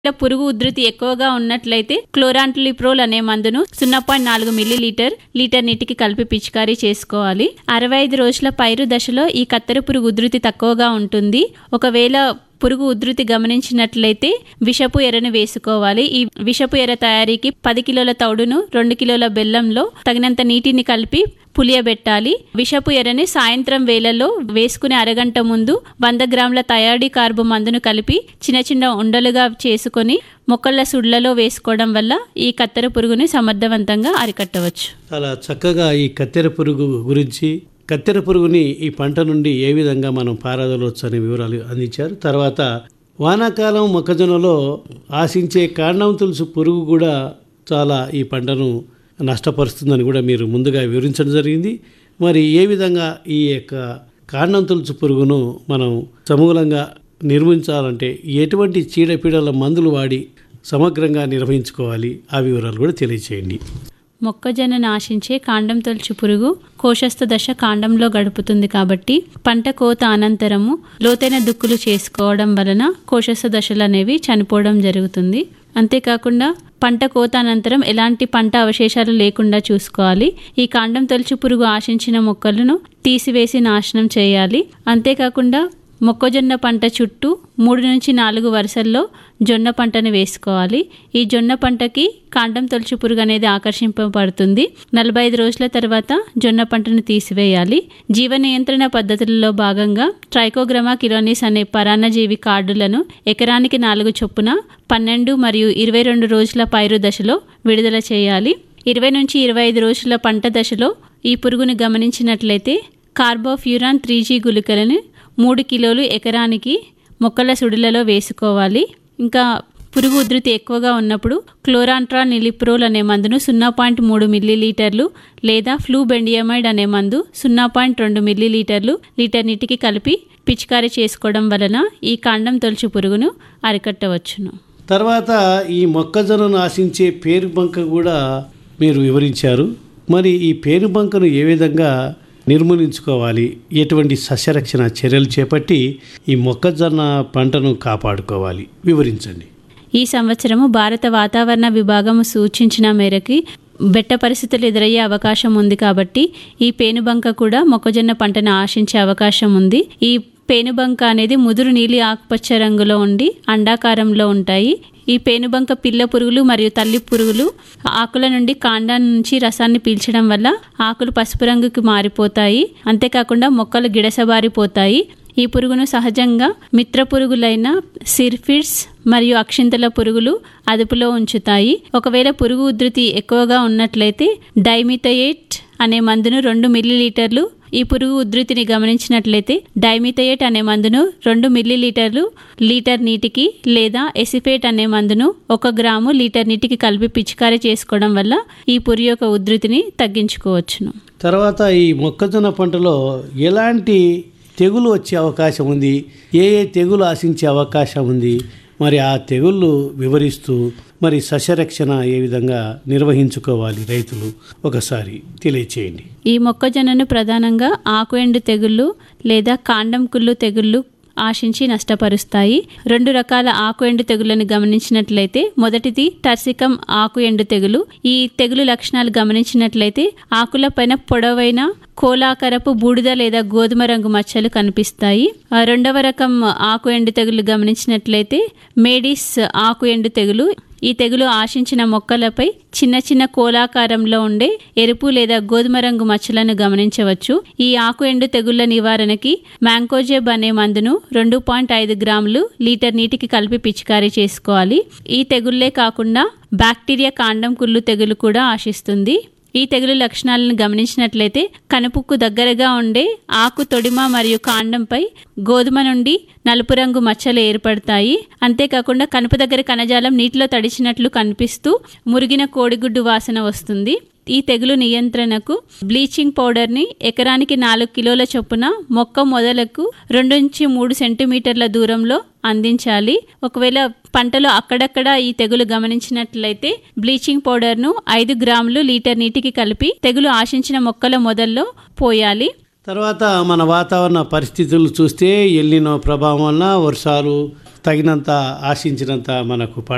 ఇలా పురుగు ఉధృతి ఎక్కువగా ఉన్నట్లయితే క్లోరాంట్లిప్రోల్ అనే మందును సున్నా పాయింట్ నాలుగు మిల్లీ లీటర్ లీటర్ నీటికి కలిపి పిచికారీ చేసుకోవాలి అరవై ఐదు రోజుల పైరు దశలో ఈ కత్తెర పురుగు ఉధృతి తక్కువగా ఉంటుంది ఒకవేళ పురుగు ఉధృతి గమనించినట్లయితే విషపు ఎరను వేసుకోవాలి ఈ విషపు ఎర తయారీకి పది కిలోల తౌడును రెండు కిలోల బెల్లంలో తగినంత నీటిని కలిపి పులియబెట్టాలి విషపు ఎరని సాయంత్రం వేళల్లో వేసుకునే అరగంట ముందు వంద గ్రాముల తయారీ కార్బు మందును కలిపి చిన్న చిన్న ఉండలుగా చేసుకొని మొక్కల సుడ్లలో వేసుకోవడం వల్ల ఈ కత్తెర పురుగుని సమర్థవంతంగా అరికట్టవచ్చు చాలా చక్కగా ఈ కత్తెర పురుగు గురించి కత్తెర పురుగుని ఈ పంట నుండి ఏ విధంగా మనం పారదలవచ్చు అనే వివరాలు అందించారు తర్వాత వానాకాలం మొక్కజొన్నలో ఆశించే కాండం తులుసు పురుగు కూడా చాలా ఈ పంటను నష్టపరుస్తుందని కూడా మీరు ముందుగా వివరించడం జరిగింది మరి ఏ విధంగా ఈ యొక్క కాండం తులుసు పురుగును మనం సమూలంగా నిర్మించాలంటే ఎటువంటి చీడపీడల మందులు వాడి సమగ్రంగా నిర్వహించుకోవాలి ఆ వివరాలు కూడా తెలియచేయండి మొక్కజొన్నను ఆశించే కాండం తొలచు పురుగు కోశస్థ దశ కాండంలో గడుపుతుంది కాబట్టి పంట కోత అనంతరము లోతైన దుక్కులు చేసుకోవడం వలన కోశస్థ దశలు అనేవి చనిపోవడం జరుగుతుంది అంతేకాకుండా పంట కోత అనంతరం ఎలాంటి పంట అవశేషాలు లేకుండా చూసుకోవాలి ఈ కాండం తొలచు పురుగు ఆశించిన మొక్కలను తీసివేసి నాశనం చేయాలి అంతేకాకుండా మొక్కజొన్న పంట చుట్టూ మూడు నుంచి నాలుగు వరుసల్లో జొన్న పంటను వేసుకోవాలి ఈ జొన్న పంటకి కాండం తొలచు పురుగు అనేది ఆకర్షింపబడుతుంది నలభై ఐదు రోజుల తర్వాత జొన్న పంటను తీసివేయాలి జీవ నియంత్రణ పద్ధతులలో భాగంగా ట్రైకోగ్రమా కిలోనిస్ అనే పరాన్నజీవి కార్డులను ఎకరానికి నాలుగు చొప్పున పన్నెండు మరియు ఇరవై రెండు రోజుల పైరు దశలో విడుదల చేయాలి ఇరవై నుంచి ఇరవై ఐదు రోజుల పంట దశలో ఈ పురుగును గమనించినట్లయితే కార్బోఫ్యూరాన్ త్రీ జీ గుళికలను మూడు కిలోలు ఎకరానికి మొక్కల సుడులలో వేసుకోవాలి ఇంకా పురుగు ఉధృతి ఎక్కువగా ఉన్నప్పుడు క్లోరాంట్రా నిలిప్రోల్ అనే మందును సున్నా పాయింట్ మూడు మిల్లీలీటర్లు లేదా ఫ్లూబెండియమైడ్ అనే మందు సున్నా పాయింట్ రెండు మిల్లీలీటర్లు లీటర్ నీటికి కలిపి పిచికారీ చేసుకోవడం వలన ఈ కాండం తొలచు పురుగును అరికట్టవచ్చును తర్వాత ఈ మొక్కజొన్నను ఆశించే పేరుబంక కూడా మీరు వివరించారు మరి ఈ పేరుబంకను ఏ విధంగా నిర్మూలించుకోవాలి ఎటువంటి సస్యరక్షణ చర్యలు చేపట్టి ఈ మొక్కజొన్న పంటను కాపాడుకోవాలి వివరించండి ఈ సంవత్సరము భారత వాతావరణ విభాగం సూచించిన మేరకి బెట్ట పరిస్థితులు ఎదురయ్యే అవకాశం ఉంది కాబట్టి ఈ పేనుబంక కూడా మొక్కజొన్న పంటను ఆశించే అవకాశం ఉంది ఈ పేనుబంక అనేది ముదురు నీలి ఆకుపచ్చ రంగులో ఉండి అండాకారంలో ఉంటాయి ఈ పేనుబంక పిల్ల పురుగులు మరియు తల్లి పురుగులు ఆకుల నుండి కాండం నుంచి రసాన్ని పీల్చడం వల్ల ఆకులు పసుపు రంగుకి మారిపోతాయి అంతేకాకుండా మొక్కలు గిడసబారిపోతాయి ఈ పురుగును సహజంగా మిత్ర పురుగులైన సిర్ఫిడ్స్ మరియు అక్షింతల పురుగులు అదుపులో ఉంచుతాయి ఒకవేళ పురుగు ఉధృతి ఎక్కువగా ఉన్నట్లయితే డైమిథయేట్ అనే మందును రెండు మిల్లీలీటర్లు ఈ పురుగు ఉధృతిని గమనించినట్లయితే డైమిథయేట్ అనే మందును రెండు మిల్లీలీటర్లు లీటర్ నీటికి లేదా ఎసిఫేట్ అనే మందును ఒక గ్రాము లీటర్ నీటికి కలిపి పిచికారీ చేసుకోవడం వల్ల ఈ పురుగు యొక్క ఉధృతిని తగ్గించుకోవచ్చును తర్వాత ఈ మొక్కజొన్న పంటలో ఎలాంటి తెగులు వచ్చే అవకాశం ఉంది ఏ ఏ తెగులు ఆశించే అవకాశం ఉంది మరి ఆ తెగుళ్ళు వివరిస్తూ మరి సస్యరక్షణ ఏ విధంగా నిర్వహించుకోవాలి రైతులు ఒకసారి తెలియచేయండి ఈ మొక్కజొన్నను ప్రధానంగా ఆకు ఎండు తెగుళ్ళు లేదా కాండం కుళ్ళు తెగుళ్ళు ఆశించి నష్టపరుస్తాయి రెండు రకాల ఆకు ఎండు తెగులను గమనించినట్లయితే మొదటిది టర్సికం ఆకు ఎండు తెగులు ఈ తెగులు లక్షణాలు గమనించినట్లయితే ఆకుల పైన పొడవైన కోలాకరపు బూడిద లేదా గోధుమ రంగు మచ్చలు కనిపిస్తాయి ఆ రెండవ రకం ఆకు ఎండు తెగులు గమనించినట్లయితే మేడిస్ ఆకు ఎండు తెగులు ఈ తెగులు ఆశించిన మొక్కలపై చిన్న చిన్న కోలాకారంలో ఉండే ఎరుపు లేదా గోధుమ రంగు మచ్చలను గమనించవచ్చు ఈ ఆకు ఎండు తెగుళ్ల నివారణకి మ్యాంకోజెబ్ అనే మందును రెండు పాయింట్ ఐదు గ్రాములు లీటర్ నీటికి కలిపి పిచికారీ చేసుకోవాలి ఈ తెగుళ్లే కాకుండా బ్యాక్టీరియా కాండం కుళ్ళు తెగులు కూడా ఆశిస్తుంది ఈ తెగులు లక్షణాలను గమనించినట్లయితే కనుపుకు దగ్గరగా ఉండే ఆకు తొడిమ మరియు కాండంపై గోధుమ నుండి నలుపు రంగు మచ్చలు ఏర్పడతాయి అంతేకాకుండా కనుపు దగ్గర కణజాలం నీటిలో తడిచినట్లు కనిపిస్తూ మురిగిన కోడిగుడ్డు వాసన వస్తుంది ఈ తెగులు నియంత్రణకు బ్లీచింగ్ పౌడర్ని ఎకరానికి నాలుగు కిలోల చొప్పున మొక్క మొదలకు రెండు నుంచి మూడు సెంటీమీటర్ల దూరంలో అందించాలి ఒకవేళ పంటలో అక్కడక్కడ ఈ తెగులు గమనించినట్లయితే బ్లీచింగ్ పౌడర్ను ఐదు గ్రాములు లీటర్ నీటికి కలిపి తెగులు ఆశించిన మొక్కల మొదల్లో పోయాలి తర్వాత మన వాతావరణ పరిస్థితులు చూస్తే ఎల్లినో ప్రభావం వలన వర్షాలు తగినంత ఆశించినంత మనకు పడ